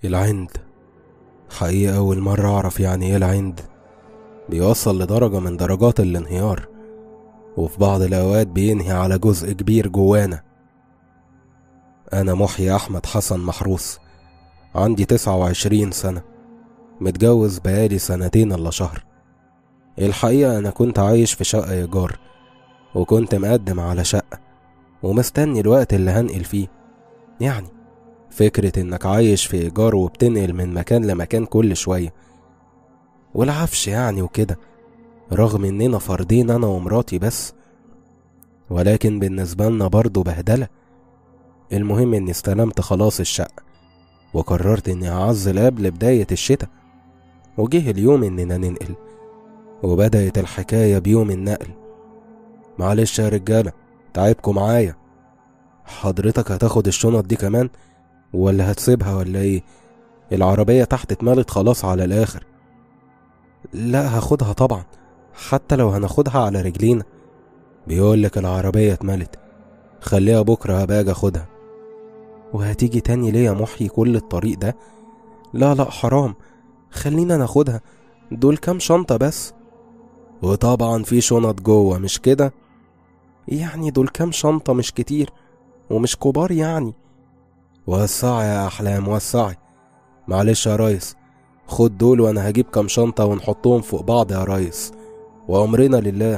العند حقيقة أول مرة أعرف يعني إيه العند بيوصل لدرجة من درجات الانهيار وفي بعض الأوقات بينهي على جزء كبير جوانا أنا محيي أحمد حسن محروس عندي تسعة وعشرين سنة متجوز بقالي سنتين إلا شهر الحقيقة أنا كنت عايش في شقة إيجار وكنت مقدم على شقة ومستني الوقت اللي هنقل فيه يعني فكرة إنك عايش في إيجار وبتنقل من مكان لمكان كل شوية والعفش يعني وكده رغم إننا فردين أنا ومراتي بس ولكن بالنسبة لنا برضه بهدلة المهم إني استلمت خلاص الشقة وقررت إني أعزل قبل بداية الشتاء وجه اليوم إننا ننقل وبدأت الحكاية بيوم النقل معلش يا رجالة تعبكم معايا حضرتك هتاخد الشنط دي كمان ولا هتسيبها ولا ايه العربية تحت اتملت خلاص على الآخر لا هاخدها طبعا حتى لو هناخدها على رجلينا بيقولك العربية اتملت خليها بكرة هبقى اجي اخدها وهتيجي تاني ليه يا محيي كل الطريق ده لا لا حرام خلينا ناخدها دول كام شنطة بس وطبعا في شنط جوه مش كده يعني دول كام شنطة مش كتير ومش كبار يعني وسعي يا أحلام وسعي معلش يا ريس خد دول وأنا هجيب كام شنطة ونحطهم فوق بعض يا ريس وأمرنا لله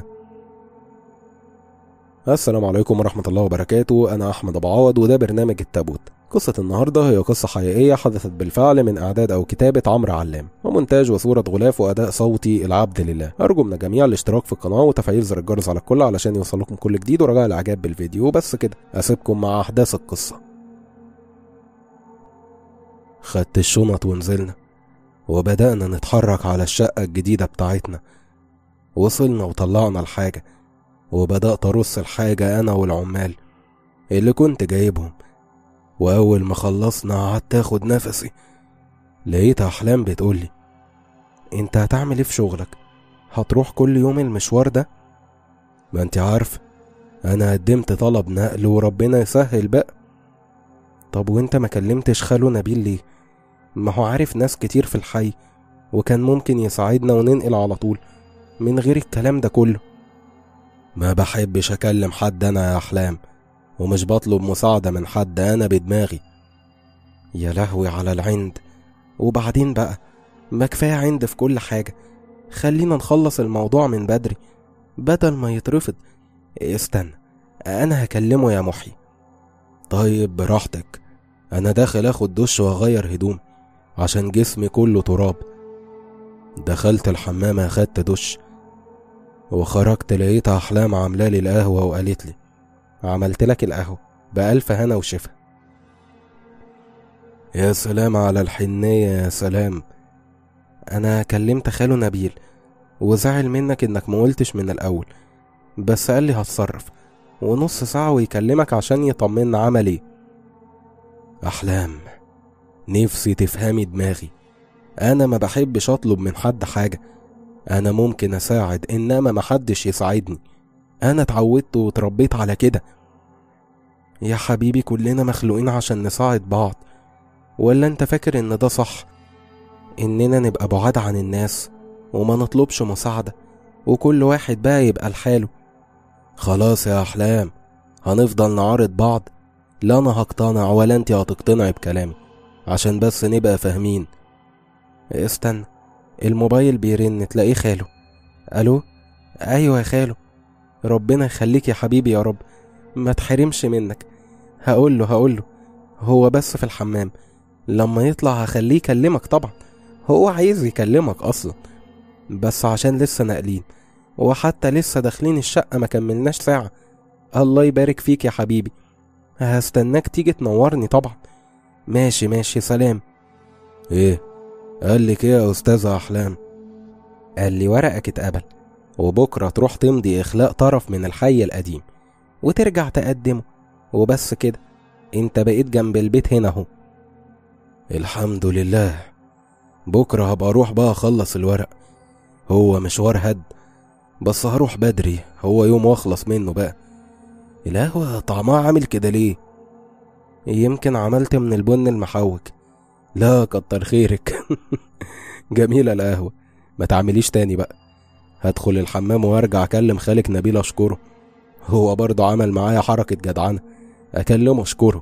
السلام عليكم ورحمة الله وبركاته أنا أحمد أبو عوض وده برنامج التابوت قصة النهاردة هي قصة حقيقية حدثت بالفعل من إعداد أو كتابة عمرو علام ومونتاج وصورة غلاف وأداء صوتي العبد لله أرجو من الجميع الاشتراك في القناة وتفعيل زر الجرس على الكل علشان يوصلكم كل جديد ورجاء الإعجاب بالفيديو بس كده أسيبكم مع أحداث القصة خدت الشنط ونزلنا وبدأنا نتحرك على الشقة الجديدة بتاعتنا وصلنا وطلعنا الحاجة وبدأت أرص الحاجة أنا والعمال اللي كنت جايبهم وأول ما خلصنا قعدت آخد نفسي لقيت أحلام بتقولي أنت هتعمل إيه في شغلك؟ هتروح كل يوم المشوار ده؟ ما أنت عارفة أنا قدمت طلب نقل وربنا يسهل بقى طب وأنت ما كلمتش خاله نبيل ليه؟ ما هو عارف ناس كتير في الحي وكان ممكن يساعدنا وننقل على طول من غير الكلام ده كله ما بحبش أكلم حد أنا يا أحلام ومش بطلب مساعدة من حد أنا بدماغي يا لهوي على العند وبعدين بقى ما كفاية عند في كل حاجة خلينا نخلص الموضوع من بدري بدل ما يترفض استنى أنا هكلمه يا محي طيب براحتك أنا داخل أخد دش وأغير هدوم عشان جسمي كله تراب دخلت الحمام أخدت دش وخرجت لقيت أحلام عاملالي القهوة وقالت لي عملت لك القهوة بألف هنا وشفا يا سلام على الحنية يا سلام أنا كلمت خاله نبيل وزعل منك إنك ما قلتش من الأول بس قال لي هتصرف ونص ساعة ويكلمك عشان يطمنا عمل ايه أحلام نفسي تفهمي دماغي أنا ما بحبش أطلب من حد حاجة أنا ممكن أساعد إنما محدش يساعدني أنا اتعودت واتربيت على كده يا حبيبي كلنا مخلوقين عشان نساعد بعض ولا انت فاكر ان ده صح اننا نبقى بعاد عن الناس وما نطلبش مساعدة وكل واحد بقى يبقى لحاله خلاص يا أحلام هنفضل نعارض بعض لا أنا هقتنع ولا انت هتقتنعي بكلامي عشان بس نبقى فاهمين استنى الموبايل بيرن تلاقيه خاله الو ايوه يا خاله ربنا يخليك يا حبيبي يا رب ما تحرمش منك هقول له هقول له هو بس في الحمام لما يطلع هخليه يكلمك طبعا هو عايز يكلمك اصلا بس عشان لسه ناقلين وحتى لسه داخلين الشقة ما كملناش ساعة الله يبارك فيك يا حبيبي هستناك تيجي تنورني طبعا ماشي ماشي سلام ايه قال لك ايه يا استاذة احلام قال لي ورقك اتقبل وبكرة تروح تمضي إخلاء طرف من الحي القديم وترجع تقدمه وبس كده انت بقيت جنب البيت هنا اهو الحمد لله بكرة هبقى اروح بقى اخلص الورق هو مشوار هد بس هروح بدري هو يوم واخلص منه بقى القهوة طعمها عامل كده ليه يمكن عملت من البن المحوج لا كتر خيرك جميلة القهوة ما تعمليش تاني بقى هدخل الحمام وارجع اكلم خالك نبيل اشكره هو برضه عمل معايا حركة جدعنة اكلمه اشكره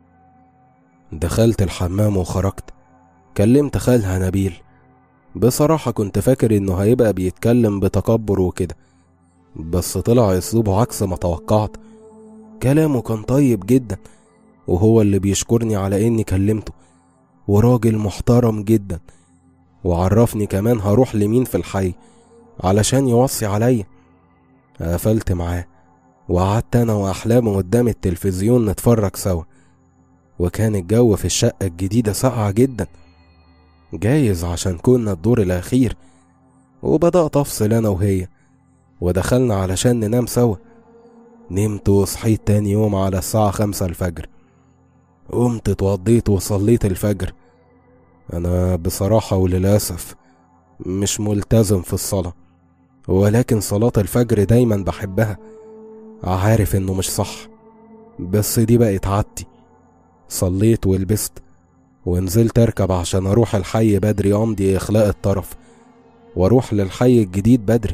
دخلت الحمام وخرجت كلمت خالها نبيل بصراحة كنت فاكر انه هيبقى بيتكلم بتكبر وكده بس طلع اسلوبه عكس ما توقعت كلامه كان طيب جدا وهو اللي بيشكرني على اني كلمته وراجل محترم جدا وعرفني كمان هروح لمين في الحي علشان يوصي عليا قفلت معاه وقعدت انا واحلامه قدام التلفزيون نتفرج سوا وكان الجو في الشقة الجديدة ساقعة جدا جايز عشان كنا الدور الأخير وبدأت أفصل أنا وهي ودخلنا علشان ننام سوا نمت وصحيت تاني يوم على الساعة خمسة الفجر قمت اتوضيت وصليت الفجر أنا بصراحة وللأسف مش ملتزم في الصلاة ولكن صلاة الفجر دايما بحبها عارف إنه مش صح بس دي بقت عادتي صليت ولبست ونزلت أركب عشان أروح الحي بدري أمضي إخلاء الطرف وأروح للحي الجديد بدري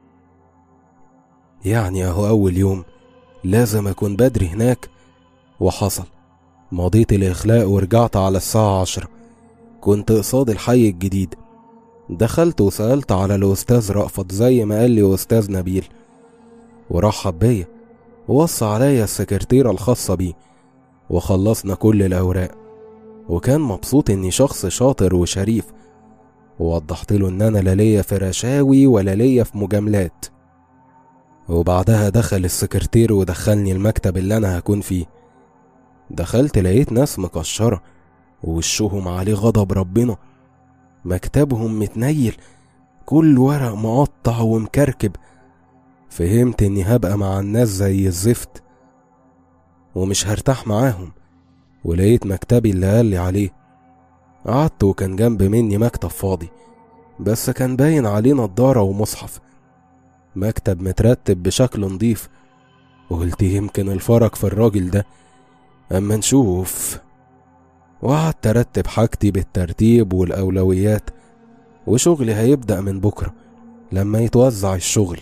يعني أهو أول يوم لازم أكون بدري هناك وحصل مضيت الإخلاء ورجعت على الساعة عشرة كنت قصاد الحي الجديد دخلت وسألت على الأستاذ رأفت زي ما قال لي أستاذ نبيل ورحب بيا ووصى عليا السكرتيرة الخاصة بيه وخلصنا كل الأوراق وكان مبسوط إني شخص شاطر وشريف ووضحت له إن أنا لا ليا في رشاوي ولا ليا في مجاملات وبعدها دخل السكرتير ودخلني المكتب اللي أنا هكون فيه دخلت لقيت ناس مكشرة ووشهم عليه غضب ربنا مكتبهم متنيل كل ورق مقطع ومكركب فهمت اني هبقى مع الناس زي الزفت ومش هرتاح معاهم ولقيت مكتبي اللي قال لي عليه قعدت وكان جنب مني مكتب فاضي بس كان باين عليه نضارة ومصحف مكتب مترتب بشكل نضيف وقلت يمكن الفرق في الراجل ده أما نشوف وقعدت أرتب حاجتي بالترتيب والأولويات وشغلي هيبدأ من بكرة لما يتوزع الشغل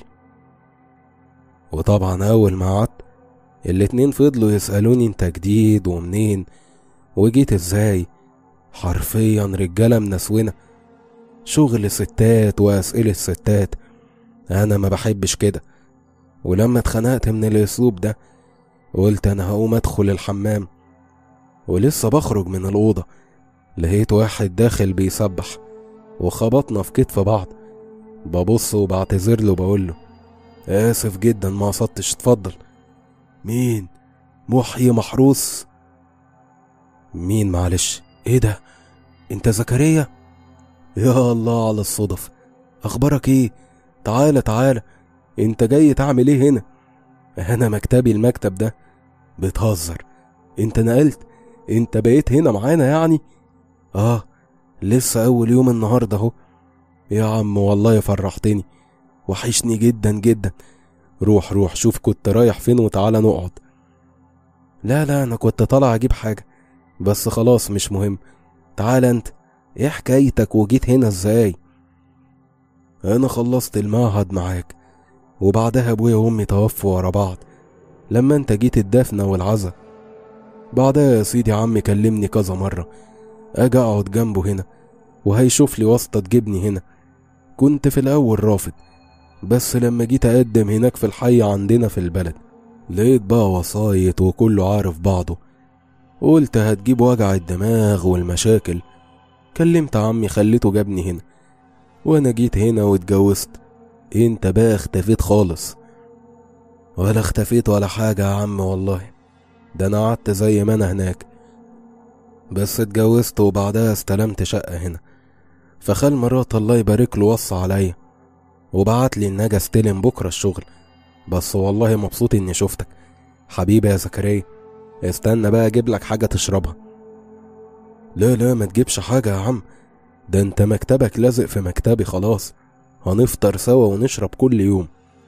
وطبعا أول ما قعدت الاتنين فضلوا يسألوني انت جديد ومنين وجيت ازاي حرفيا رجالة منسونة شغل ستات وأسئلة ستات أنا ما بحبش كده ولما اتخنقت من الأسلوب ده قلت أنا هقوم أدخل الحمام ولسه بخرج من الأوضة لقيت واحد داخل بيسبح وخبطنا في كتف بعض ببص وبعتذر له بقول له آسف جدا ما قصدتش اتفضل مين محيي محروس مين معلش ايه ده انت زكريا يا الله على الصدف اخبارك ايه تعالى تعالى انت جاي تعمل ايه هنا انا مكتبي المكتب ده بتهزر انت نقلت انت بقيت هنا معانا يعني اه لسه اول يوم النهارده اهو يا عم والله فرحتني وحشني جدا جدا روح روح شوف كنت رايح فين وتعالى نقعد لا لا انا كنت طالع اجيب حاجه بس خلاص مش مهم تعال انت ايه حكايتك وجيت هنا ازاي انا خلصت المعهد معاك وبعدها ابويا وامي توفوا ورا بعض لما انت جيت الدفنة والعزا بعدها يا سيدي عمي كلمني كذا مرة اجي اقعد جنبه هنا وهيشوف لي واسطة تجيبني هنا كنت في الاول رافض بس لما جيت اقدم هناك في الحي عندنا في البلد لقيت بقى وسايط وكله عارف بعضه قلت هتجيب وجع الدماغ والمشاكل كلمت عمي خليته جابني هنا وانا جيت هنا واتجوزت انت بقى اختفيت خالص ولا اختفيت ولا حاجة يا عم والله ده انا قعدت زي ما انا هناك بس اتجوزت وبعدها استلمت شقة هنا فخال مرات الله يبارك له وصى عليا وبعت لي ان اجي استلم بكرة الشغل بس والله مبسوط اني شفتك حبيبي يا زكريا استنى بقى اجيب لك حاجة تشربها لا لا ما تجيبش حاجة يا عم ده انت مكتبك لازق في مكتبي خلاص هنفطر سوا ونشرب كل يوم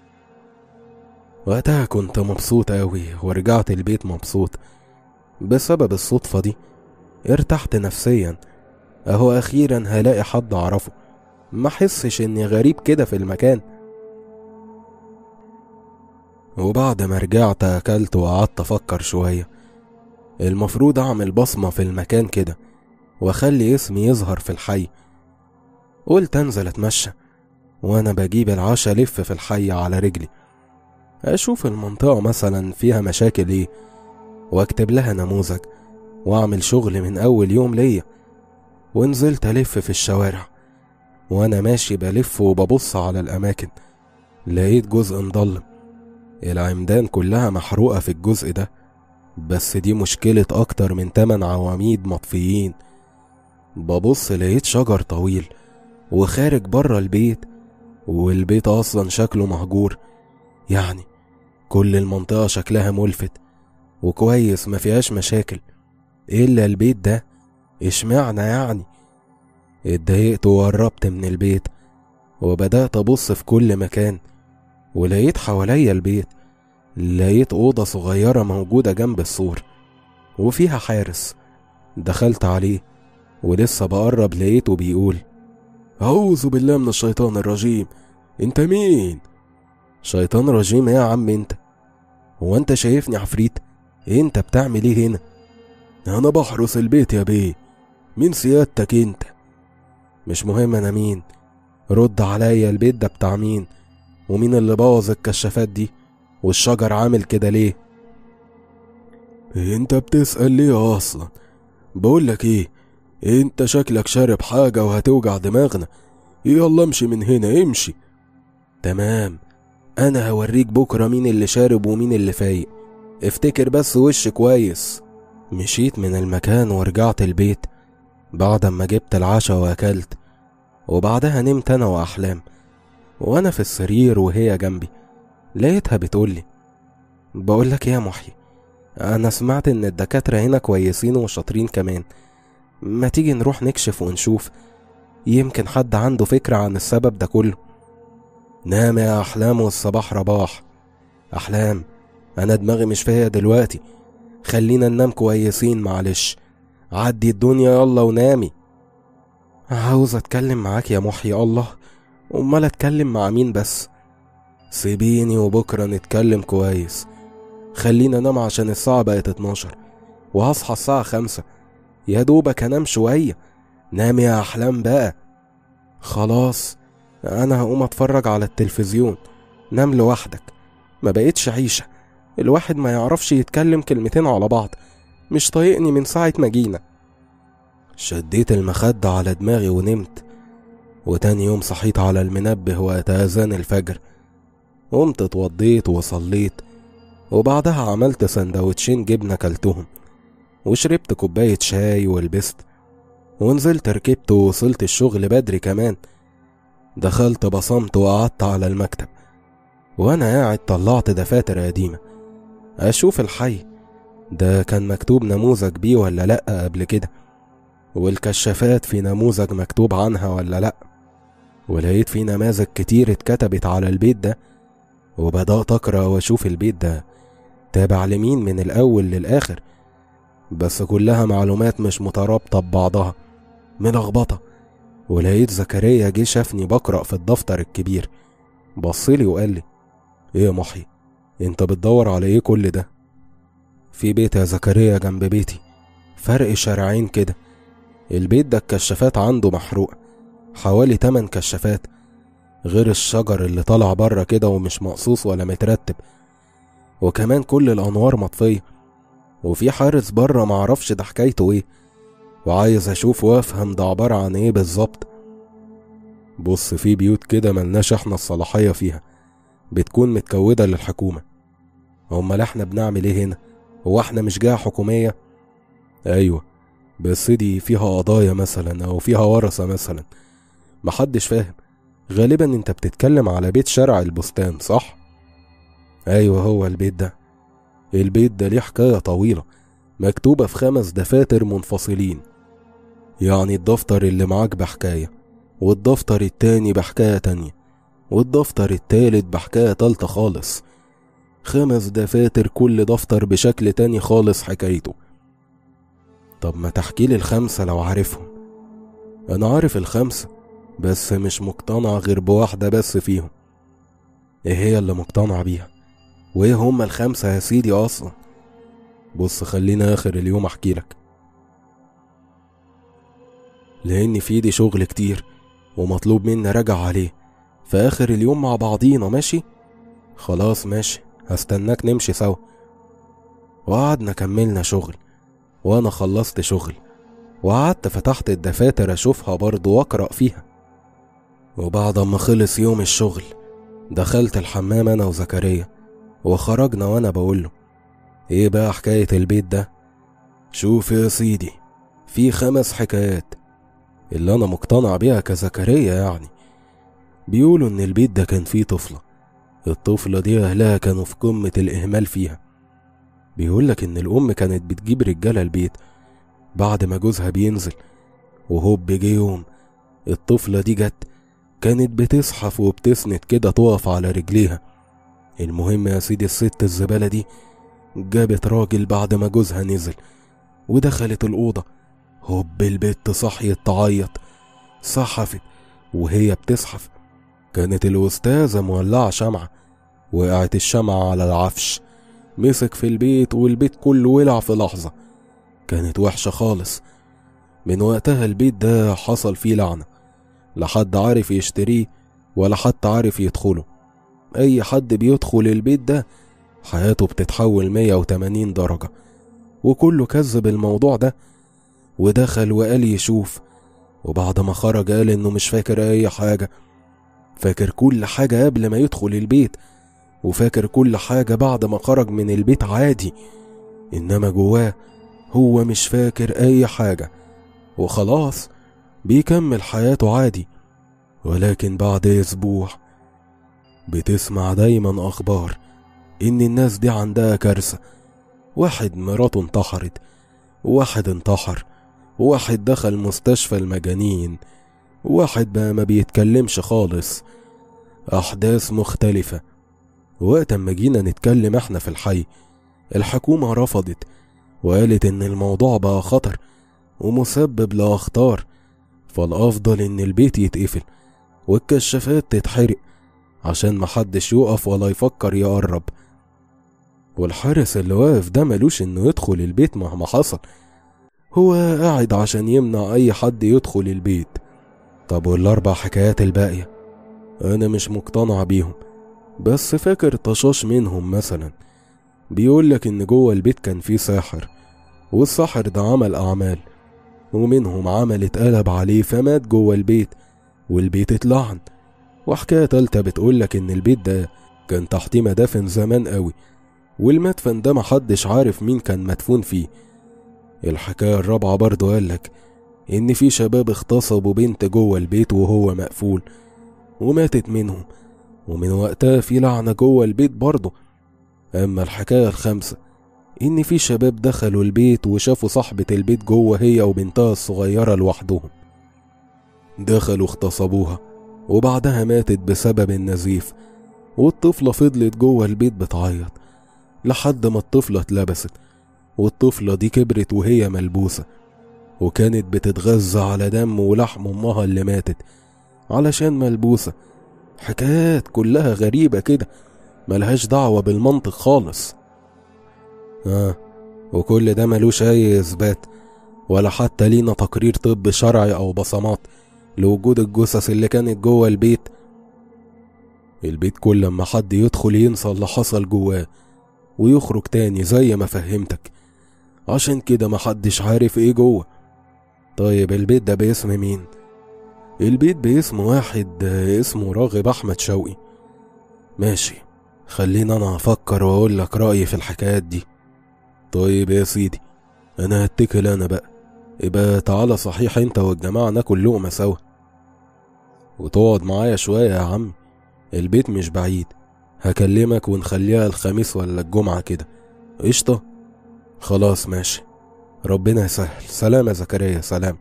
وقتها كنت مبسوط أوي ورجعت البيت مبسوط بسبب الصدفة دي ارتحت نفسيا اهو اخيرا هلاقي حد اعرفه ما احسش اني غريب كده في المكان وبعد ما رجعت اكلت وقعدت افكر شوية المفروض اعمل بصمة في المكان كده واخلي اسمي يظهر في الحي قلت انزل اتمشى وانا بجيب العشا الف في الحي على رجلي اشوف المنطقة مثلا فيها مشاكل ايه واكتب لها نموذج واعمل شغل من اول يوم ليا ونزلت الف في الشوارع وانا ماشي بلف وببص على الاماكن لقيت جزء مضلم العمدان كلها محروقة في الجزء ده بس دي مشكلة أكتر من تمن عواميد مطفيين ببص لقيت شجر طويل وخارج بره البيت والبيت أصلا شكله مهجور يعني كل المنطقة شكلها ملفت وكويس ما فيهاش مشاكل إلا البيت ده اشمعنى يعني اتضايقت وقربت من البيت وبدأت أبص في كل مكان ولقيت حواليا البيت لقيت أوضة صغيرة موجودة جنب السور وفيها حارس دخلت عليه ولسه بقرب لقيته بيقول أعوذ بالله من الشيطان الرجيم انت مين؟ شيطان رجيم ايه يا عم انت هو انت شايفني عفريت انت بتعمل ايه هنا انا بحرس البيت يا بيه مين سيادتك انت مش مهم انا مين رد عليا البيت ده بتاع مين ومين اللي بوظ الكشافات دي والشجر عامل كده ليه انت بتسأل ليه اصلا بقولك ايه انت شكلك شارب حاجة وهتوجع دماغنا يلا امشي من هنا امشي تمام انا هوريك بكرة مين اللي شارب ومين اللي فايق افتكر بس وش كويس مشيت من المكان ورجعت البيت بعد ما جبت العشاء واكلت وبعدها نمت انا واحلام وانا في السرير وهي جنبي لقيتها بتقولي بقولك يا محي انا سمعت ان الدكاترة هنا كويسين وشاطرين كمان ما تيجي نروح نكشف ونشوف يمكن حد عنده فكرة عن السبب ده كله نام يا أحلام والصباح رباح أحلام أنا دماغي مش فيا دلوقتي خلينا ننام كويسين معلش عدي الدنيا يلا ونامي عاوز أتكلم معاك يا محي الله أمال أتكلم مع مين بس سيبيني وبكرة نتكلم كويس خلينا نام عشان الساعة بقت اتناشر وهصحى الساعة خمسة يا دوبك انام شوية نام يا أحلام بقى خلاص أنا هقوم أتفرج على التلفزيون نام لوحدك ما بقتش عيشة الواحد ما يعرفش يتكلم كلمتين على بعض مش طايقني من ساعة ما جينا شديت المخدة على دماغي ونمت وتاني يوم صحيت على المنبه وقت أذان الفجر قمت اتوضيت وصليت وبعدها عملت سندوتشين جبنة كلتهم وشربت كوباية شاي ولبست ونزلت ركبت ووصلت الشغل بدري كمان دخلت بصمت وقعدت على المكتب وانا قاعد طلعت دفاتر قديمة اشوف الحي ده كان مكتوب نموذج بيه ولا لأ قبل كده والكشافات في نموذج مكتوب عنها ولا لأ ولقيت في نماذج كتير اتكتبت على البيت ده وبدأت أقرأ وأشوف البيت ده تابع لمين من الأول للآخر بس كلها معلومات مش مترابطة ببعضها ملخبطة ولقيت زكريا جه شافني بقرأ في الدفتر الكبير بصلي وقال لي ايه يا محي انت بتدور على ايه كل ده في بيت يا زكريا جنب بيتي فرق شارعين كده البيت ده الكشافات عنده محروقة حوالي تمن كشافات غير الشجر اللي طالع بره كده ومش مقصوص ولا مترتب وكمان كل الأنوار مطفية وفي حارس بره معرفش ده حكايته ايه وعايز اشوف وافهم ده عبارة عن ايه بالظبط بص في بيوت كده ملناش احنا الصلاحية فيها بتكون متكودة للحكومة امال احنا بنعمل ايه هنا هو احنا مش جهة حكومية ايوه بس دي فيها قضايا مثلا او فيها ورثة مثلا محدش فاهم غالبا انت بتتكلم على بيت شارع البستان صح ايوه هو البيت ده البيت ده ليه حكاية طويلة مكتوبة في خمس دفاتر منفصلين يعني الدفتر اللي معاك بحكاية والدفتر التاني بحكاية تانية والدفتر التالت بحكاية تالتة خالص خمس دفاتر كل دفتر بشكل تاني خالص حكايته طب ما تحكيلي الخمسة لو عارفهم أنا عارف الخمسة بس مش مقتنع غير بواحدة بس فيهم إيه هي اللي مقتنع بيها وإيه هما الخمسة يا سيدي أصلا بص خلينا آخر اليوم أحكي لك لأن في ايدي شغل كتير ومطلوب مني راجع عليه في آخر اليوم مع بعضينا ماشي خلاص ماشي هستناك نمشي سوا وقعدنا كملنا شغل وأنا خلصت شغل وقعدت فتحت الدفاتر أشوفها برضه وأقرأ فيها وبعد ما خلص يوم الشغل دخلت الحمام أنا وزكريا وخرجنا وأنا بقوله إيه بقى حكاية البيت ده شوف يا سيدي في خمس حكايات اللي أنا مقتنع بيها كزكريا يعني بيقولوا إن البيت ده كان فيه طفلة الطفلة دي أهلها كانوا في قمة الإهمال فيها بيقولك إن الأم كانت بتجيب رجالة البيت بعد ما جوزها بينزل وهوب جه يوم الطفلة دي جت كانت بتزحف وبتسند كده تقف على رجليها المهم يا سيدي الست الزبالة دي جابت راجل بعد ما جوزها نزل ودخلت الأوضة هوب البت صحيت تعيط صحفت وهي بتزحف كانت الأستاذة مولعة شمعة وقعت الشمعة على العفش مسك في البيت والبيت كله ولع في لحظة كانت وحشة خالص من وقتها البيت ده حصل فيه لعنة لا حد عارف يشتريه ولا حد عارف يدخله أي حد بيدخل البيت ده حياته بتتحول 180 درجة وكله كذب الموضوع ده ودخل وقال يشوف وبعد ما خرج قال انه مش فاكر اي حاجة فاكر كل حاجة قبل ما يدخل البيت وفاكر كل حاجة بعد ما خرج من البيت عادي انما جواه هو مش فاكر اي حاجة وخلاص بيكمل حياته عادي ولكن بعد اسبوع بتسمع دايما اخبار ان الناس دي عندها كارثة واحد مراته انتحرت واحد انتحر واحد دخل مستشفى المجانين واحد بقى ما بيتكلمش خالص أحداث مختلفة وقت ما جينا نتكلم احنا في الحي الحكومة رفضت وقالت إن الموضوع بقى خطر ومسبب لأخطار فالأفضل إن البيت يتقفل والكشافات تتحرق عشان محدش يقف ولا يفكر يقرب والحارس اللي واقف ده ملوش إنه يدخل البيت مهما حصل هو قاعد عشان يمنع أي حد يدخل البيت طب والأربع حكايات الباقية أنا مش مقتنع بيهم بس فاكر طشاش منهم مثلا بيقولك إن جوه البيت كان فيه ساحر والساحر ده عمل أعمال ومنهم عمل اتقلب عليه فمات جوه البيت والبيت اتلعن وحكاية تالتة بتقولك إن البيت ده كان تحتيه مدافن زمان قوي والمدفن ده محدش عارف مين كان مدفون فيه الحكاية الرابعة برضه قالك إن في شباب اغتصبوا بنت جوه البيت وهو مقفول وماتت منهم ومن وقتها في لعنة جوه البيت برضه أما الحكاية الخامسة إن في شباب دخلوا البيت وشافوا صاحبة البيت جوه هي وبنتها الصغيرة لوحدهم دخلوا اغتصبوها وبعدها ماتت بسبب النزيف والطفلة فضلت جوه البيت بتعيط لحد ما الطفلة اتلبست والطفلة دي كبرت وهي ملبوسة وكانت بتتغذى على دم ولحم أمها اللي ماتت علشان ملبوسة حكايات كلها غريبة كده ملهاش دعوة بالمنطق خالص آه وكل ده ملوش أي إثبات ولا حتى لينا تقرير طب شرعي أو بصمات لوجود الجثث اللي كانت جوه البيت البيت كل لما حد يدخل ينسى اللي حصل جواه ويخرج تاني زي ما فهمتك عشان كده محدش عارف ايه جوه طيب البيت ده باسم مين البيت باسم واحد اسمه راغب احمد شوقي ماشي خلينا انا افكر واقول لك رايي في الحكايات دي طيب يا سيدي انا هتكل انا بقى يبقى تعالى صحيح انت والجماعه ناكل لقمه سوا وتقعد معايا شويه يا عم البيت مش بعيد هكلمك ونخليها الخميس ولا الجمعه كده قشطه خلاص ماشي ربنا يسهل سلام يا زكريا سلام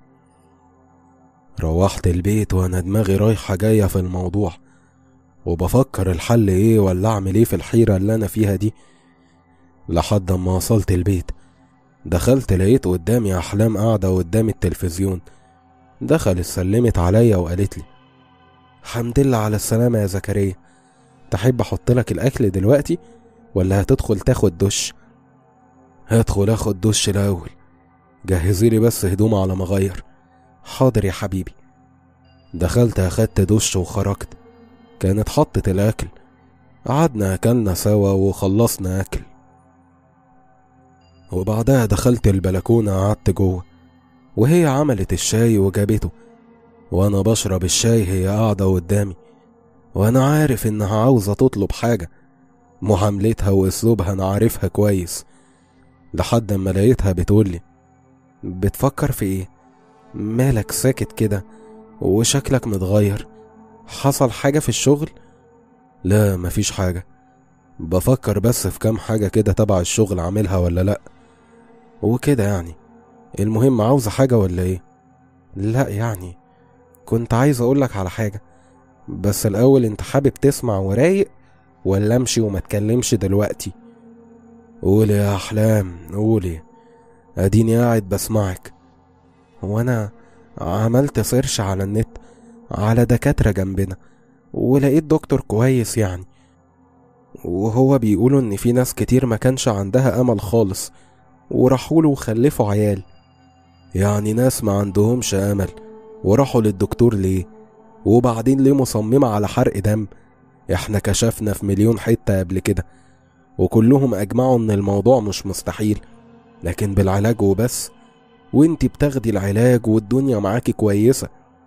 روحت البيت وانا دماغي رايحة جاية في الموضوع وبفكر الحل ايه ولا اعمل ايه في الحيرة اللي انا فيها دي لحد ما وصلت البيت دخلت لقيت قدامي احلام قاعدة قدام التلفزيون دخلت سلمت عليا وقالت لي حمد لله على السلامة يا زكريا تحب احط لك الاكل دلوقتي ولا هتدخل تاخد دش هدخل اخد دش الاول جهزي لي بس هدوم على ما اغير حاضر يا حبيبي دخلت اخدت دش وخرجت كانت حطت الاكل قعدنا اكلنا سوا وخلصنا اكل وبعدها دخلت البلكونة قعدت جوه وهي عملت الشاي وجابته وانا بشرب الشاي هي قاعدة قدامي وانا عارف انها عاوزة تطلب حاجة معاملتها واسلوبها انا عارفها كويس لحد ما لقيتها بتقولي بتفكر في ايه مالك ساكت كده وشكلك متغير حصل حاجة في الشغل لا مفيش حاجة بفكر بس في كام حاجة كده تبع الشغل عاملها ولا لأ وكده يعني المهم عاوزة حاجة ولا ايه لا يعني كنت عايز اقولك على حاجة بس الاول انت حابب تسمع ورايق ولا امشي وما تكلمش دلوقتي قولي يا احلام قولي اديني قاعد بسمعك وانا عملت سيرش على النت على دكاترة جنبنا ولقيت دكتور كويس يعني وهو بيقولوا ان في ناس كتير ما كانش عندها امل خالص وراحوا له وخلفوا عيال يعني ناس ما عندهمش امل وراحوا للدكتور ليه وبعدين ليه مصممة على حرق دم احنا كشفنا في مليون حتة قبل كده وكلهم اجمعوا ان الموضوع مش مستحيل لكن بالعلاج وبس وانت بتاخدي العلاج والدنيا معاكي كويسة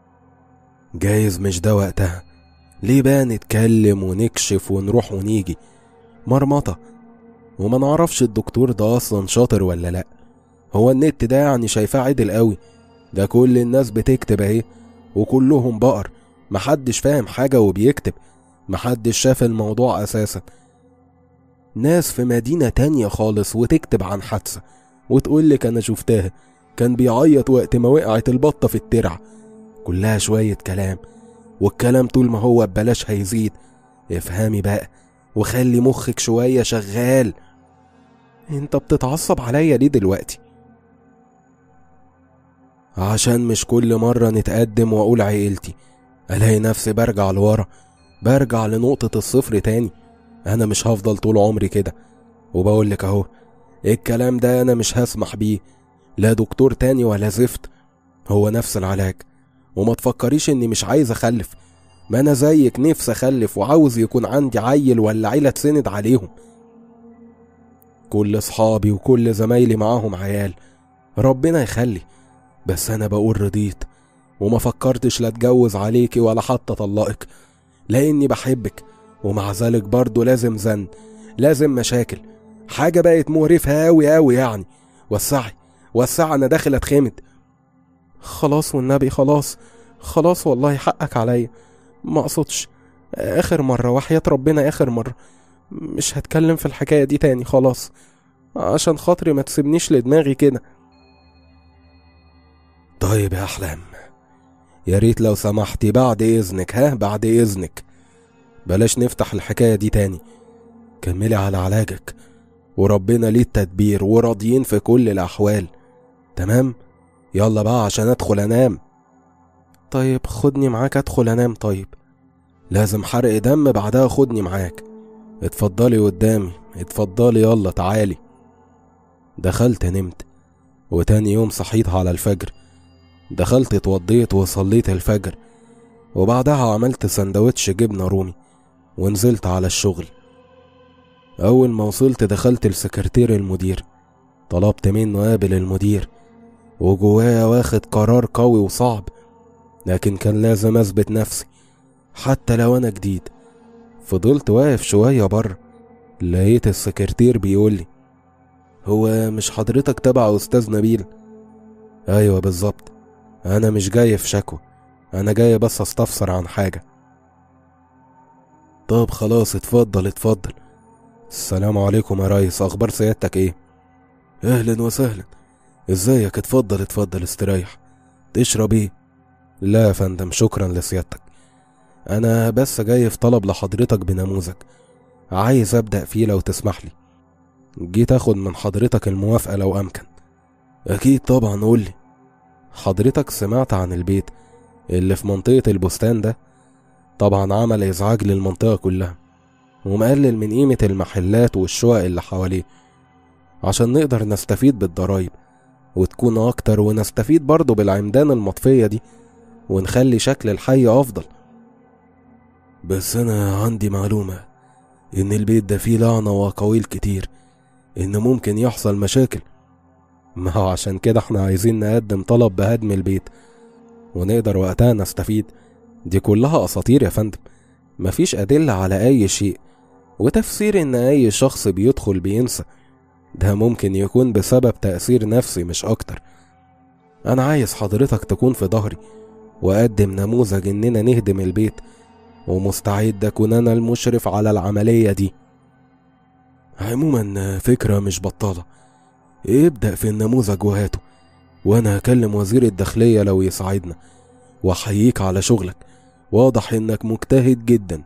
جايز مش ده وقتها ليه بقى نتكلم ونكشف ونروح ونيجي مرمطة وما نعرفش الدكتور ده اصلا شاطر ولا لا هو النت ده يعني شايفاه عدل قوي ده كل الناس بتكتب اهي وكلهم بقر محدش فاهم حاجة وبيكتب محدش شاف الموضوع اساسا ناس في مدينة تانية خالص وتكتب عن حادثة وتقولك انا شفتها كان بيعيط وقت ما وقعت البطة في الترع كلها شوية كلام والكلام طول ما هو ببلاش هيزيد افهمي بقى وخلي مخك شوية شغال انت بتتعصب عليا ليه دلوقتي عشان مش كل مرة نتقدم وأقول عيلتي ألاقي نفسي برجع لورا برجع لنقطة الصفر تاني أنا مش هفضل طول عمري كده وبقولك أهو الكلام ده أنا مش هسمح بيه لا دكتور تاني ولا زفت هو نفس العلاج وما تفكريش إني مش عايز أخلف ما أنا زيك نفسي أخلف وعاوز يكون عندي عيل ولا عيلة تسند عليهم كل أصحابي وكل زمايلي معاهم عيال ربنا يخلي بس أنا بقول رضيت وما فكرتش لا اتجوز عليكي ولا حتى اطلقك لاني بحبك ومع ذلك برضه لازم زن لازم مشاكل حاجه بقت مقرفه اوي اوي يعني وسعي وسعي انا داخل اتخمد خلاص والنبي خلاص خلاص والله حقك عليا ما اقصدش اخر مره وحياه ربنا اخر مره مش هتكلم في الحكايه دي تاني خلاص عشان خاطري ما تسيبنيش لدماغي كده طيب يا احلام يا ريت لو سمحتي بعد اذنك ها بعد اذنك بلاش نفتح الحكايه دي تاني كملي على علاجك وربنا ليه التدبير وراضيين في كل الاحوال تمام يلا بقى عشان ادخل انام طيب خدني معاك ادخل انام طيب لازم حرق دم بعدها خدني معاك اتفضلي قدامي اتفضلي يلا تعالي دخلت نمت وتاني يوم صحيت على الفجر دخلت اتوضيت وصليت الفجر وبعدها عملت سندوتش جبنة رومي ونزلت على الشغل أول ما وصلت دخلت لسكرتير المدير طلبت منه قابل المدير وجوايا واخد قرار قوي وصعب لكن كان لازم أثبت نفسي حتى لو أنا جديد فضلت واقف شوية بره لقيت السكرتير بيقولي هو مش حضرتك تبع أستاذ نبيل أيوة بالظبط أنا مش جاي في شكوى أنا جاي بس أستفسر عن حاجة طب خلاص اتفضل اتفضل السلام عليكم يا ريس أخبار سيادتك إيه؟ أهلا وسهلا ازيك اتفضل اتفضل استريح تشرب ايه؟ لا يا فندم شكرا لسيادتك أنا بس جاي في طلب لحضرتك بنموذج عايز أبدأ فيه لو تسمح لي جيت أخد من حضرتك الموافقة لو أمكن أكيد طبعا قولي حضرتك سمعت عن البيت اللي في منطقة البستان ده طبعا عمل إزعاج للمنطقة كلها ومقلل من قيمة المحلات والشقق اللي حواليه عشان نقدر نستفيد بالضرايب وتكون أكتر ونستفيد برضه بالعمدان المطفية دي ونخلي شكل الحي أفضل بس أنا عندي معلومة إن البيت ده فيه لعنة وأقاويل كتير إن ممكن يحصل مشاكل ما هو عشان كده احنا عايزين نقدم طلب بهدم البيت ونقدر وقتها نستفيد دي كلها أساطير يا فندم مفيش أدلة على أي شيء وتفسير إن أي شخص بيدخل بينسى ده ممكن يكون بسبب تأثير نفسي مش أكتر أنا عايز حضرتك تكون في ظهري وأقدم نموذج إننا نهدم البيت ومستعد أكون أنا المشرف على العملية دي عموما فكرة مش بطالة ابدأ في النموذج وهاته وأنا هكلم وزير الداخلية لو يساعدنا وأحييك على شغلك واضح إنك مجتهد جدا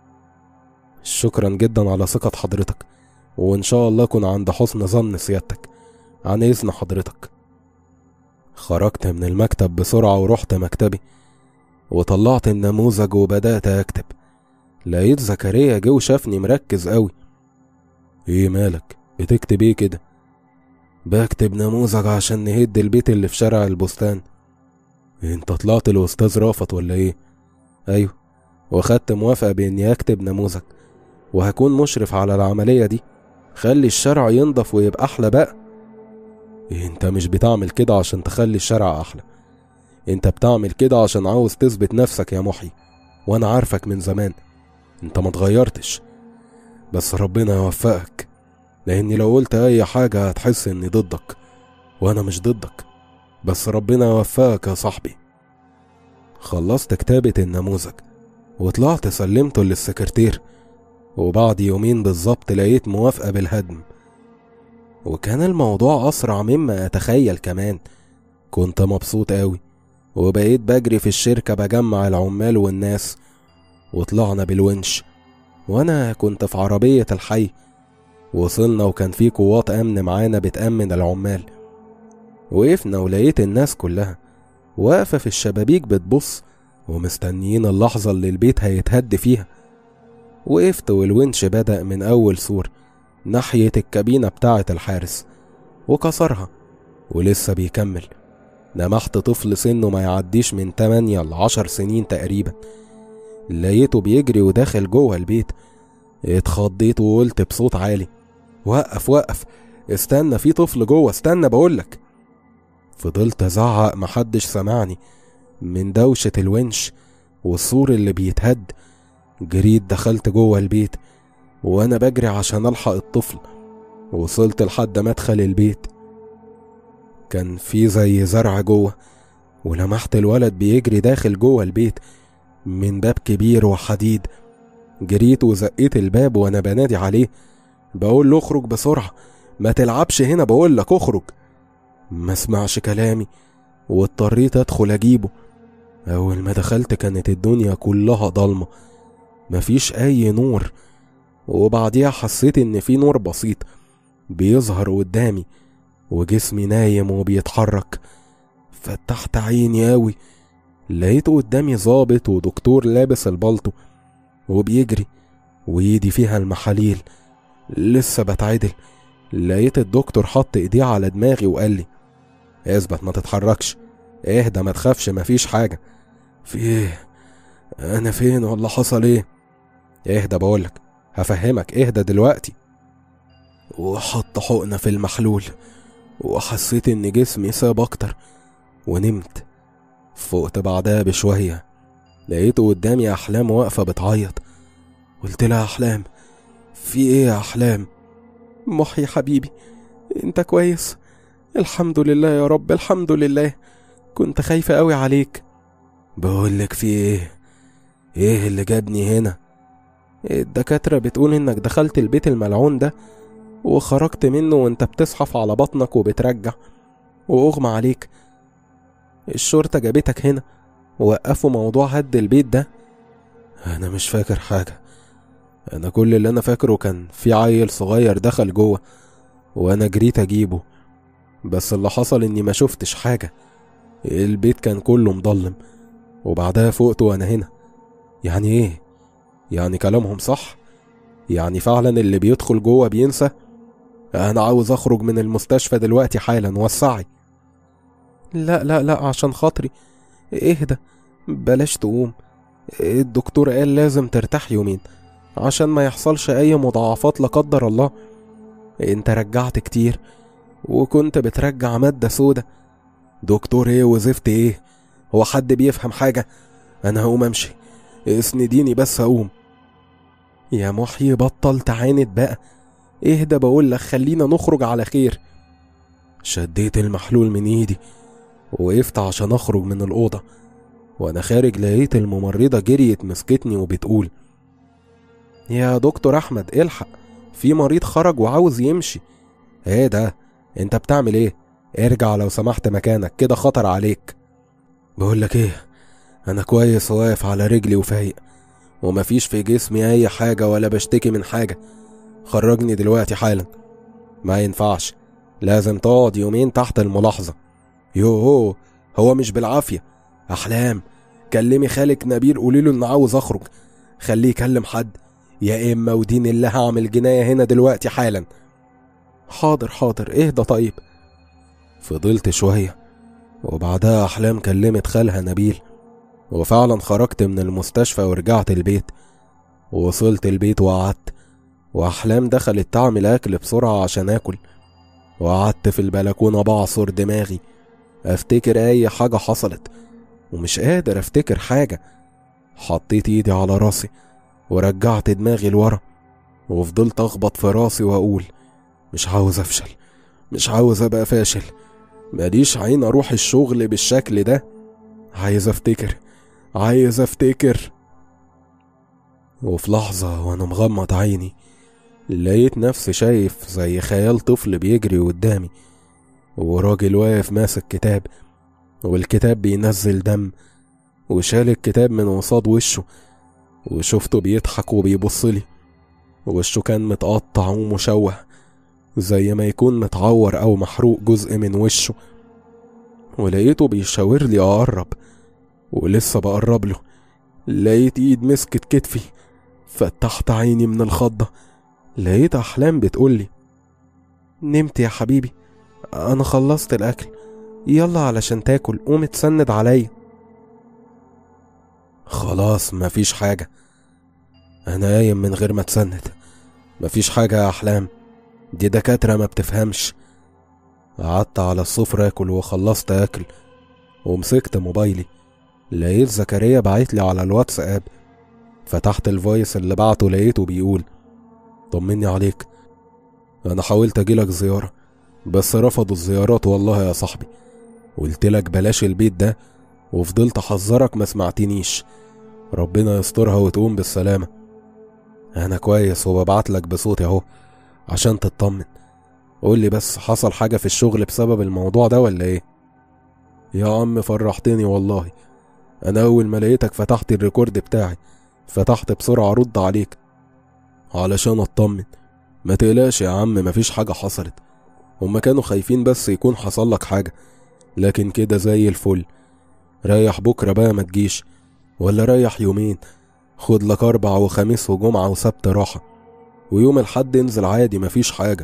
شكرا جدا على ثقة حضرتك وإن شاء الله أكون عند حسن ظن سيادتك عن إذن حضرتك خرجت من المكتب بسرعة ورحت مكتبي وطلعت النموذج وبدأت أكتب لقيت زكريا جه وشافني مركز قوي ايه مالك بتكتب ايه كده بكتب نموذج عشان نهد البيت اللي في شارع البستان انت طلعت الاستاذ رافت ولا ايه ايوه واخدت موافقة باني اكتب نموذج وهكون مشرف على العملية دي خلي الشارع ينضف ويبقى احلى بقى انت مش بتعمل كده عشان تخلي الشارع احلى انت بتعمل كده عشان عاوز تثبت نفسك يا محي وانا عارفك من زمان انت ما اتغيرتش بس ربنا يوفقك لاني لو قلت اي حاجة هتحس اني ضدك وانا مش ضدك بس ربنا يوفقك يا صاحبي خلصت كتابة النموذج وطلعت سلمته للسكرتير وبعد يومين بالظبط لقيت موافقة بالهدم وكان الموضوع أسرع مما أتخيل كمان كنت مبسوط أوي وبقيت بجري في الشركة بجمع العمال والناس وطلعنا بالونش وأنا كنت في عربية الحي وصلنا وكان في قوات أمن معانا بتأمن العمال وقفنا ولقيت الناس كلها واقفة في الشبابيك بتبص ومستنيين اللحظة اللي البيت هيتهد فيها وقفت والونش بدأ من أول سور ناحية الكابينة بتاعة الحارس وكسرها ولسه بيكمل لمحت طفل سنه ما يعديش من 8 ل 10 سنين تقريبا لقيته بيجري وداخل جوه البيت اتخضيت وقلت بصوت عالي وقف وقف استنى في طفل جوه استنى بقولك فضلت ازعق محدش سمعني من دوشة الونش والسور اللي بيتهد جريت دخلت جوه البيت وانا بجري عشان الحق الطفل وصلت لحد مدخل البيت كان في زي زرع جوه ولمحت الولد بيجري داخل جوه البيت من باب كبير وحديد جريت وزقيت الباب وانا بنادي عليه بقول له اخرج بسرعة ما تلعبش هنا بقول لك اخرج ما سمعش كلامي واضطريت ادخل اجيبه اول ما دخلت كانت الدنيا كلها ضلمة مفيش اي نور وبعديها حسيت ان في نور بسيط بيظهر قدامي وجسمي نايم وبيتحرك فتحت عيني اوي لقيت قدامي ظابط ودكتور لابس البلطو وبيجري وايدي فيها المحاليل لسه بتعدل لقيت الدكتور حط ايديه على دماغي وقال لي اثبت ما تتحركش اهدى ما تخافش مفيش حاجة في ايه انا فين ولا حصل ايه اهدى بقولك هفهمك اهدى دلوقتي وحط حقنة في المحلول وحسيت ان جسمي ساب اكتر ونمت فقت بعدها بشوية لقيت قدامي أحلام واقفة بتعيط قلت لها أحلام في إيه يا أحلام محي حبيبي أنت كويس الحمد لله يا رب الحمد لله كنت خايفة قوي عليك بقولك في إيه إيه اللي جابني هنا الدكاترة بتقول إنك دخلت البيت الملعون ده وخرجت منه وانت بتزحف على بطنك وبترجع وأغمى عليك الشرطة جابتك هنا ووقفوا موضوع هد البيت ده أنا مش فاكر حاجة أنا كل اللي أنا فاكره كان في عيل صغير دخل جوه وأنا جريت أجيبه بس اللي حصل إني ما شفتش حاجة البيت كان كله مضلم وبعدها فقت وانا هنا يعني ايه يعني كلامهم صح يعني فعلا اللي بيدخل جوه بينسى انا عاوز اخرج من المستشفى دلوقتي حالا وسعي لا لا لا عشان خاطري اهدى بلاش تقوم الدكتور قال لازم ترتاح يومين عشان ما يحصلش اي مضاعفات لا قدر الله انت رجعت كتير وكنت بترجع مادة سودة دكتور ايه وزفت ايه هو حد بيفهم حاجة انا هقوم امشي اسنديني بس هقوم يا محيي بطل تعاند بقى اهدى بقول لك خلينا نخرج على خير شديت المحلول من ايدي وقفت عشان اخرج من الأوضة وانا خارج لقيت الممرضة جريت مسكتني وبتقول يا دكتور احمد الحق في مريض خرج وعاوز يمشي ايه ده انت بتعمل ايه ارجع لو سمحت مكانك كده خطر عليك بقولك ايه انا كويس واقف على رجلي وفايق ومفيش في جسمي اي حاجة ولا بشتكي من حاجة خرجني دلوقتي حالا ما ينفعش لازم تقعد يومين تحت الملاحظة يوهو هو مش بالعافية أحلام كلمي خالك نبيل قولي له إن عاوز أخرج خليه يكلم حد يا إما ودين الله هعمل جناية هنا دلوقتي حالا حاضر حاضر اهدى طيب فضلت شوية وبعدها أحلام كلمت خالها نبيل وفعلا خرجت من المستشفى ورجعت البيت ووصلت البيت وقعدت وأحلام دخلت تعمل أكل بسرعة عشان آكل وقعدت في البلكونة بعصر دماغي أفتكر أي حاجة حصلت ومش قادر أفتكر حاجة حطيت إيدي على راسي ورجعت دماغي لورا وفضلت أخبط في راسي وأقول مش عاوز أفشل مش عاوز أبقى فاشل ماليش عين أروح الشغل بالشكل ده عايز أفتكر عايز أفتكر وفي لحظة وأنا مغمض عيني لقيت نفسي شايف زي خيال طفل بيجري قدامي وراجل واقف ماسك كتاب والكتاب بينزل دم وشال الكتاب من قصاد وشه وشفته بيضحك وبيبصلي وشه كان متقطع ومشوه زي ما يكون متعور أو محروق جزء من وشه ولقيته بيشاور لي أقرب ولسه بقرب له لقيت إيد مسكت كتفي فتحت عيني من الخضة لقيت أحلام بتقولي نمت يا حبيبي أنا خلصت الأكل يلا علشان تاكل قوم اتسند عليا خلاص مفيش حاجة أنا قايم من غير ما اتسند مفيش حاجة يا أحلام دي دكاترة ما بتفهمش قعدت على السفرة أكل وخلصت أكل ومسكت موبايلي لقيت زكريا بعتلي على الواتساب فتحت الفويس اللي بعته لقيته بيقول طمني عليك أنا حاولت أجيلك زيارة بس رفضوا الزيارات والله يا صاحبي قلت لك بلاش البيت ده وفضلت أحذرك ما سمعتنيش ربنا يسترها وتقوم بالسلامة أنا كويس وببعت لك بصوتي أهو عشان تطمن قول لي بس حصل حاجة في الشغل بسبب الموضوع ده ولا إيه؟ يا عم فرحتني والله أنا أول ما لقيتك فتحت الريكورد بتاعي فتحت بسرعة أرد عليك علشان أطمن ما تقلقش يا عم مفيش حاجة حصلت هما كانوا خايفين بس يكون حصل لك حاجة لكن كده زي الفل ريح بكرة بقى ما تجيش ولا ريح يومين خد لك أربع وخميس وجمعة وسبت راحة ويوم الحد انزل عادي مفيش حاجة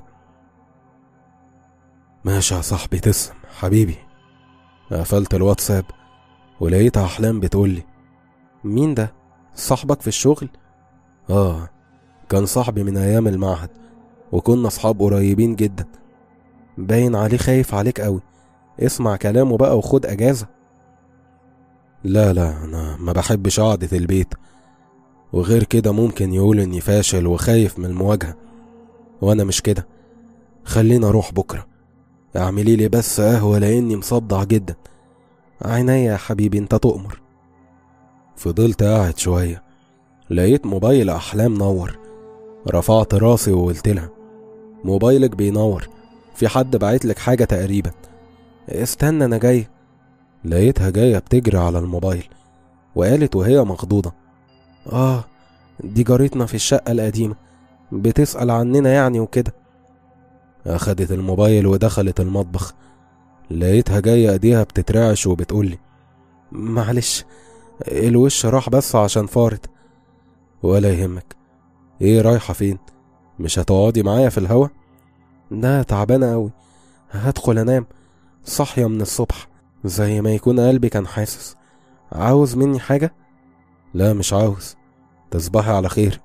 ماشي يا صاحبي تسلم حبيبي قفلت الواتساب ولقيت أحلام بتقولي مين ده صاحبك في الشغل آه كان صاحبي من أيام المعهد وكنا أصحاب قريبين جدا باين عليه خايف عليك قوي اسمع كلامه بقى وخد أجازة لا لا أنا ما بحبش قعدة البيت وغير كده ممكن يقول إني فاشل وخايف من المواجهة وأنا مش كده خلينا أروح بكرة اعملي لي بس قهوة لأني مصدع جدا عينيا يا حبيبي انت تؤمر فضلت قاعد شوية لقيت موبايل أحلام نور رفعت راسي وقلت لها موبايلك بينور في حد بعتلك حاجة تقريبا استنى أنا جاي لقيتها جاية بتجري على الموبايل وقالت وهي مخضوضة آه دي جارتنا في الشقة القديمة بتسأل عننا يعني وكده أخدت الموبايل ودخلت المطبخ لقيتها جاية ايديها بتترعش وبتقولي معلش الوش راح بس عشان فارت ولا يهمك ايه رايحة فين مش هتقعدي معايا في الهوا ده تعبانة أوي هدخل أنام صاحية من الصبح زي ما يكون قلبي كان حاسس عاوز مني حاجة؟ لا مش عاوز تصبحي على خير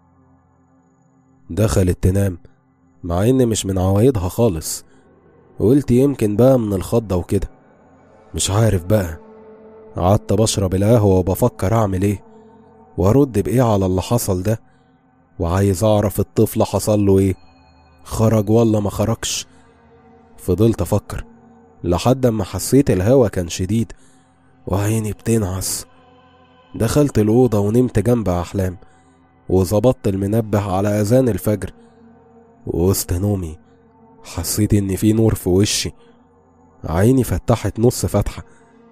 دخلت تنام مع ان مش من عوايدها خالص قلت يمكن بقى من الخضة وكده مش عارف بقى قعدت بشرب القهوة وبفكر اعمل ايه وارد بايه على اللي حصل ده وعايز اعرف الطفل حصل له ايه خرج ولا ما خرجش فضلت افكر لحد ما حسيت الهوا كان شديد وعيني بتنعس دخلت الأوضة ونمت جنب أحلام وظبطت المنبه على أذان الفجر ووسط نومي حسيت إن في نور في وشي عيني فتحت نص فتحة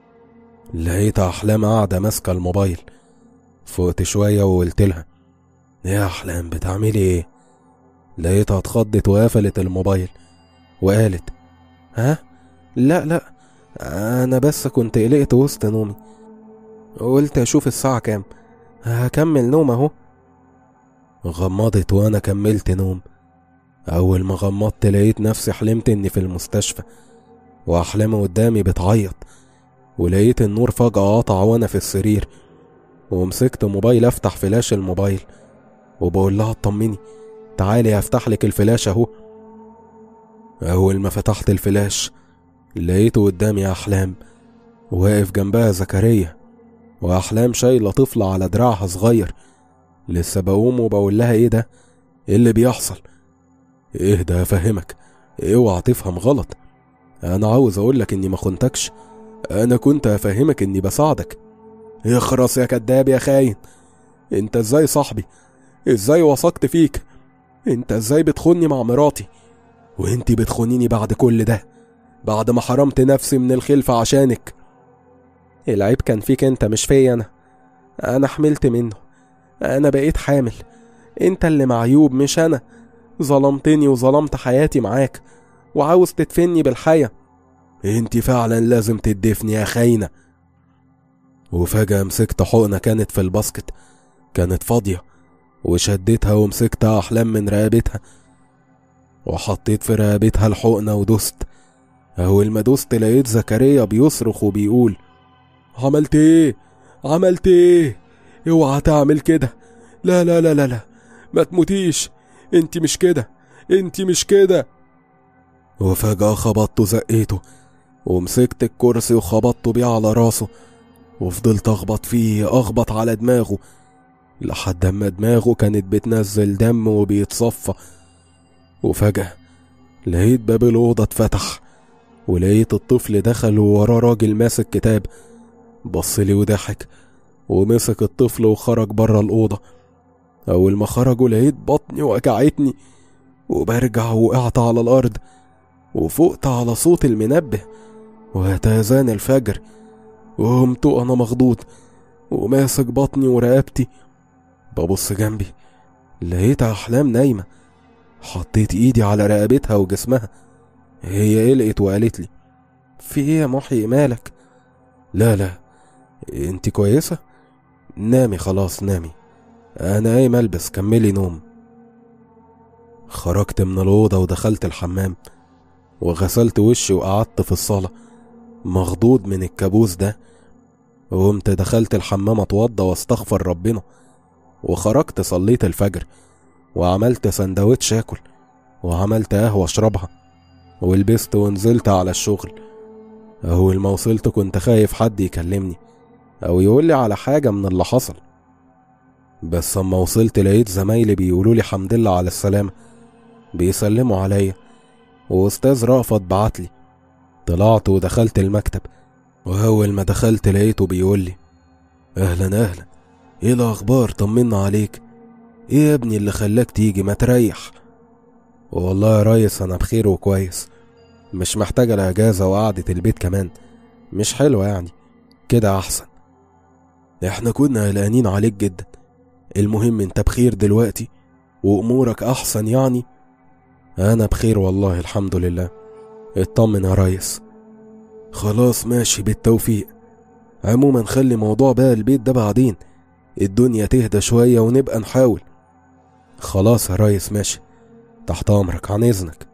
لقيت أحلام قاعدة ماسكة الموبايل فقت شوية وقلت لها يا أحلام بتعملي إيه؟ لقيتها اتخضت وقفلت الموبايل وقالت ها؟ لا لا أنا بس كنت قلقت وسط نومي قلت أشوف الساعة كام هكمل نوم أهو غمضت وأنا كملت نوم أول ما غمضت لقيت نفسي حلمت إني في المستشفى وأحلامي قدامي بتعيط ولقيت النور فجأة قطع وأنا في السرير ومسكت موبايل أفتح فلاش الموبايل وبقول لها اطمني تعالي هفتح لك الفلاش أهو أول ما فتحت الفلاش لقيته قدامي أحلام واقف جنبها زكريا وأحلام شايلة طفل على دراعها صغير لسه بقوم وبقول لها إيه ده؟ إيه اللي بيحصل؟ اهدى أفهمك اوعى تفهم غلط أنا عاوز أقولك إني ما خنتكش أنا كنت أفهمك إني بساعدك اخرس يا كداب يا خاين انت ازاي صاحبي ازاي وثقت فيك انت ازاي بتخوني مع مراتي وانتي بتخونيني بعد كل ده بعد ما حرمت نفسي من الخلفة عشانك العيب كان فيك انت مش فيا انا انا حملت منه انا بقيت حامل انت اللي معيوب مش انا ظلمتني وظلمت حياتي معاك وعاوز تدفني بالحياة انت فعلا لازم تدفني يا خاينة وفجأة مسكت حقنة كانت في الباسكت كانت فاضية وشديتها ومسكتها أحلام من رقبتها وحطيت في رقبتها الحقنة ودست أول ما دست لقيت زكريا بيصرخ وبيقول عملت ايه عملت ايه اوعى تعمل كده لا لا لا لا لا ما تموتيش انت مش كده انت مش كده وفجأة خبطته زقيته ومسكت الكرسي وخبطته بيه على راسه وفضلت اخبط فيه اخبط على دماغه لحد اما دماغه كانت بتنزل دم وبيتصفى وفجأة لقيت باب الأوضة اتفتح ولقيت الطفل دخل ووراه راجل ماسك كتاب بصلي وضحك ومسك الطفل وخرج بره الأوضة أول ما خرجوا لقيت بطني وجعتني وبرجع وقعت على الأرض وفقت على صوت المنبه وهتازان الفجر وقمت وأنا مخضوض وماسك بطني ورقبتي ببص جنبي لقيت أحلام نايمة حطيت إيدي على رقبتها وجسمها هي قلقت وقالت لي في ايه يا محي مالك لا لا انت كويسة نامي خلاص نامي انا قايم البس كملي نوم خرجت من الأوضة ودخلت الحمام وغسلت وشي وقعدت في الصالة مخضوض من الكابوس ده وقمت دخلت الحمام اتوضى واستغفر ربنا وخرجت صليت الفجر وعملت سندوتش اكل وعملت قهوة اشربها ولبست ونزلت على الشغل أول ما وصلت كنت خايف حد يكلمني أو يقولي على حاجة من اللي حصل بس أما وصلت لقيت زمايلي بيقولوا لي حمد لله على السلامة بيسلموا عليا وأستاذ رأفت بعتلي طلعت ودخلت المكتب وأول ما دخلت لقيته بيقول لي أهلا أهلا إيه الأخبار طمنا عليك إيه يا ابني اللي خلاك تيجي ما تريح والله يا ريس أنا بخير وكويس مش محتاجة الأجازة وقعدة البيت كمان مش حلوة يعني كده أحسن إحنا كنا قلقانين عليك جدا المهم أنت بخير دلوقتي وأمورك أحسن يعني أنا بخير والله الحمد لله اطمن يا ريس خلاص ماشي بالتوفيق عموما خلي موضوع بقى البيت ده بعدين الدنيا تهدى شوية ونبقى نحاول خلاص يا ريس ماشي تحت أمرك عن إذنك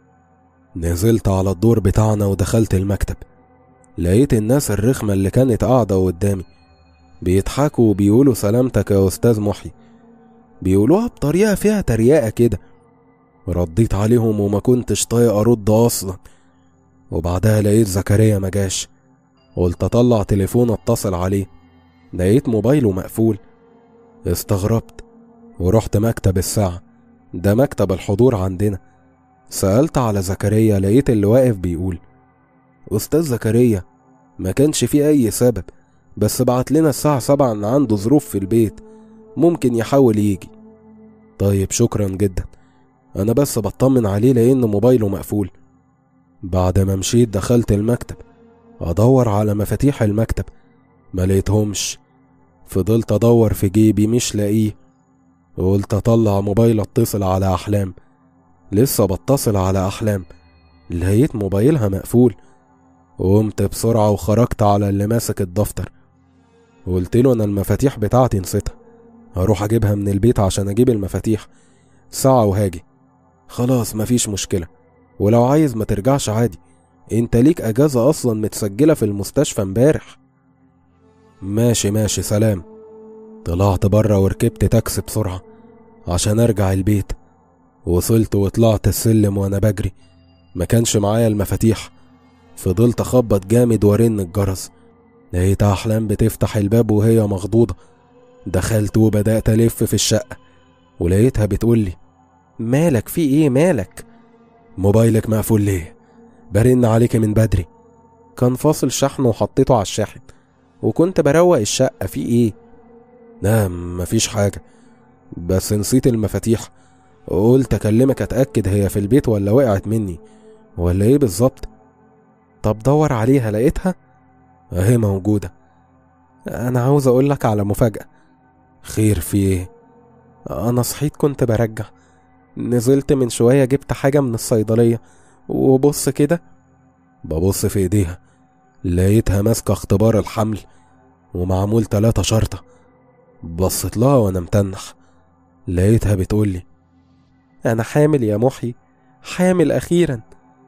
نزلت على الدور بتاعنا ودخلت المكتب لقيت الناس الرخمة اللي كانت قاعدة قدامي بيضحكوا وبيقولوا سلامتك يا أستاذ محي بيقولوها بطريقة فيها تريقة كده رديت عليهم وما كنتش طايق أرد أصلا وبعدها لقيت زكريا مجاش قلت أطلع تليفون أتصل عليه لقيت موبايله مقفول استغربت ورحت مكتب الساعة ده مكتب الحضور عندنا سألت على زكريا لقيت اللي واقف بيقول أستاذ زكريا ما كانش فيه أي سبب بس بعت لنا الساعة سبعة إن عنده ظروف في البيت ممكن يحاول يجي طيب شكرا جدا أنا بس بطمن عليه لأن موبايله مقفول بعد ما مشيت دخلت المكتب أدور على مفاتيح المكتب ما لقيتهمش فضلت أدور في جيبي مش لاقيه قلت أطلع موبايل أتصل على أحلام لسه بتصل على أحلام لقيت موبايلها مقفول قمت بسرعة وخرجت على اللي ماسك الدفتر قلت له أنا المفاتيح بتاعتي نسيتها هروح أجيبها من البيت عشان أجيب المفاتيح ساعة وهاجي خلاص مفيش مشكلة ولو عايز ما ترجعش عادي انت ليك اجازة اصلا متسجلة في المستشفى امبارح ماشي ماشي سلام طلعت بره وركبت تاكسي بسرعة عشان ارجع البيت وصلت وطلعت السلم وانا بجري ما كانش معايا المفاتيح فضلت اخبط جامد وارن الجرس لقيت احلام بتفتح الباب وهي مخضوضة دخلت وبدأت الف في الشقة ولقيتها بتقولي مالك في ايه مالك موبايلك مقفول ليه برن عليك من بدري كان فاصل شحن وحطيته على الشاحن وكنت بروق الشقة في ايه لا مفيش حاجة بس نسيت المفاتيح قلت اكلمك اتأكد هي في البيت ولا وقعت مني ولا ايه بالظبط طب دور عليها لقيتها اهي موجودة انا عاوز اقولك على مفاجأة خير في ايه انا صحيت كنت برجع نزلت من شوية جبت حاجة من الصيدلية وبص كده ببص في ايديها لقيتها ماسكة اختبار الحمل ومعمول تلاتة شرطة بصيت لها وانا متنح لقيتها بتقولي انا حامل يا محي حامل اخيرا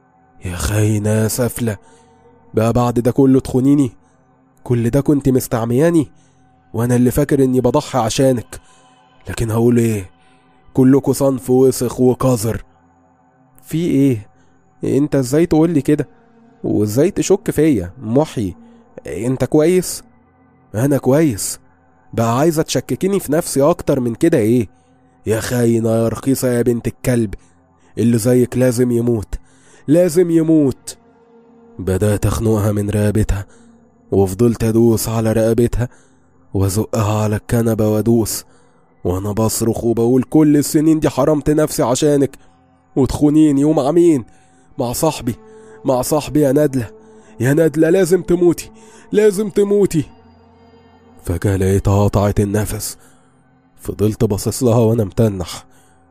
يا خاينة يا سفلة بقى بعد ده كله تخونيني كل ده كنت مستعمياني وانا اللي فاكر اني بضحي عشانك لكن هقول ايه كلكوا صنف وسخ وقذر في ايه انت ازاي تقولي كده وازاي تشك فيا محي انت كويس انا كويس بقى عايزه تشككيني في نفسي اكتر من كده ايه يا خاينه يا رخيصه يا بنت الكلب اللي زيك لازم يموت لازم يموت بدأت أخنقها من رقبتها وفضلت أدوس على رقبتها وأزقها على الكنبة وأدوس وأنا بصرخ وبقول كل السنين دي حرمت نفسي عشانك وتخونيني ومع مين؟ مع صاحبي مع صاحبي يا ندلة يا ندلة لازم تموتي لازم تموتي فجأة لقيتها قطعت النفس فضلت باصص لها وأنا متنح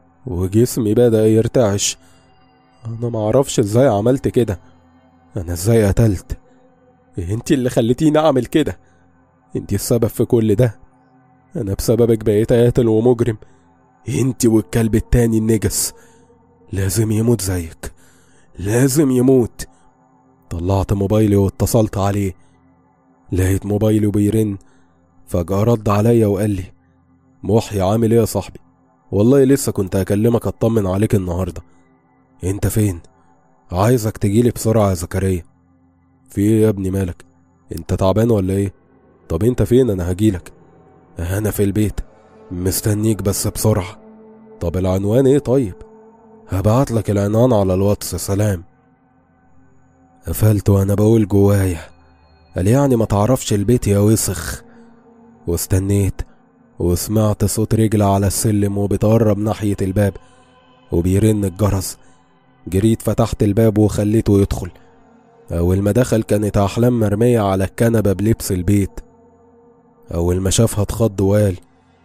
وجسمي بدأ يرتعش أنا معرفش ازاي عملت كده أنا ازاي قتلت انت اللي خليتيني أعمل كده انت السبب في كل ده أنا بسببك بقيت قاتل ومجرم انت والكلب التاني النجس لازم يموت زيك لازم يموت طلعت موبايلي واتصلت عليه لقيت موبايلي بيرن فجأة رد عليا وقال لي محي عامل ايه يا صاحبي والله لسه كنت هكلمك اطمن عليك النهارده انت فين عايزك تجيلي بسرعة يا زكريا في ايه يا ابني مالك انت تعبان ولا ايه طب انت فين انا هجيلك انا في البيت مستنيك بس بسرعة طب العنوان ايه طيب هبعت لك العنوان على الواتس سلام قفلت وانا بقول جوايا قال يعني ما تعرفش البيت يا وسخ واستنيت وسمعت صوت رجل على السلم وبتقرب ناحية الباب وبيرن الجرس جريت فتحت الباب وخليته يدخل أول ما دخل كانت أحلام مرمية على الكنبة بلبس البيت أول ما شافها اتخض وقال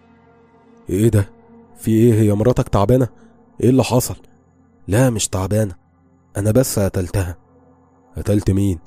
إيه ده؟ في إيه هي مراتك تعبانة؟ إيه اللي حصل؟ لا مش تعبانة أنا بس قتلتها قتلت مين؟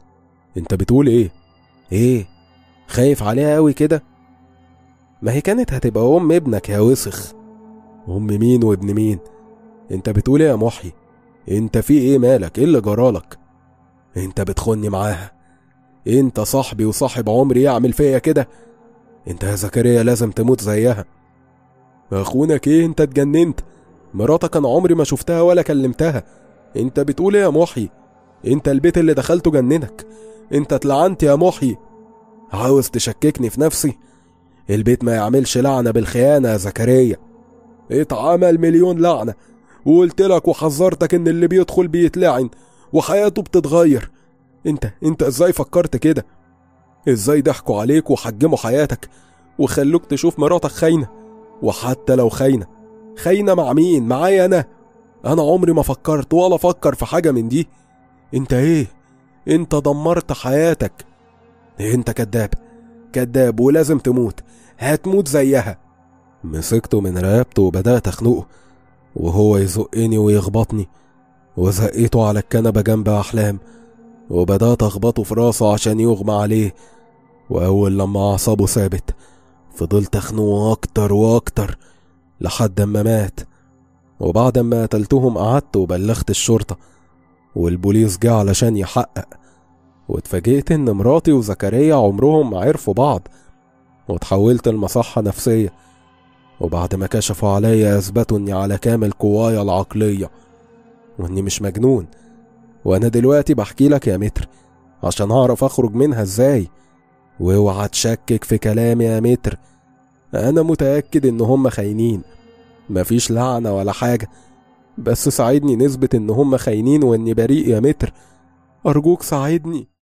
انت بتقول ايه ايه خايف عليها قوي كده ما هي كانت هتبقى ام ابنك يا وسخ ام مين وابن مين انت بتقول ايه يا محي انت في ايه مالك ايه اللي جرالك انت بتخني معاها انت صاحبي وصاحب عمري يعمل فيا كده انت يا زكريا لازم تموت زيها اخونك ايه انت اتجننت مراتك انا عمري ما شفتها ولا كلمتها انت بتقول ايه يا محي انت البيت اللي دخلته جننك انت اتلعنت يا محي عاوز تشككني في نفسي البيت ما يعملش لعنة بالخيانة يا زكريا اتعمل مليون لعنة وقلت لك وحذرتك ان اللي بيدخل بيتلعن وحياته بتتغير انت انت ازاي فكرت كده ازاي ضحكوا عليك وحجموا حياتك وخلوك تشوف مراتك خاينة وحتى لو خاينة خاينة مع مين معايا انا انا عمري ما فكرت ولا افكر في حاجة من دي انت ايه انت دمرت حياتك انت كذاب كذاب ولازم تموت هتموت زيها مسكته من رقبته وبدأت أخنقه وهو يزقني ويخبطني وزقيته على الكنبة جنب أحلام وبدأت أخبطه في راسه عشان يغمى عليه وأول لما أعصابه ثابت فضلت أخنقه أكتر وأكتر لحد ما مات وبعد ما قتلتهم قعدت وبلغت الشرطة والبوليس جه علشان يحقق واتفاجئت إن مراتي وزكريا عمرهم ما عرفوا بعض وتحولت لمصحة نفسية وبعد ما كشفوا عليا أثبتوا إني على كامل قوايا العقلية وإني مش مجنون وأنا دلوقتي بحكي لك يا متر عشان أعرف أخرج منها إزاي واوعى تشكك في كلامي يا متر أنا متأكد إن هم خاينين مفيش لعنة ولا حاجة بس ساعدني نثبت إن هم خاينين وإني بريء يا متر أرجوك ساعدني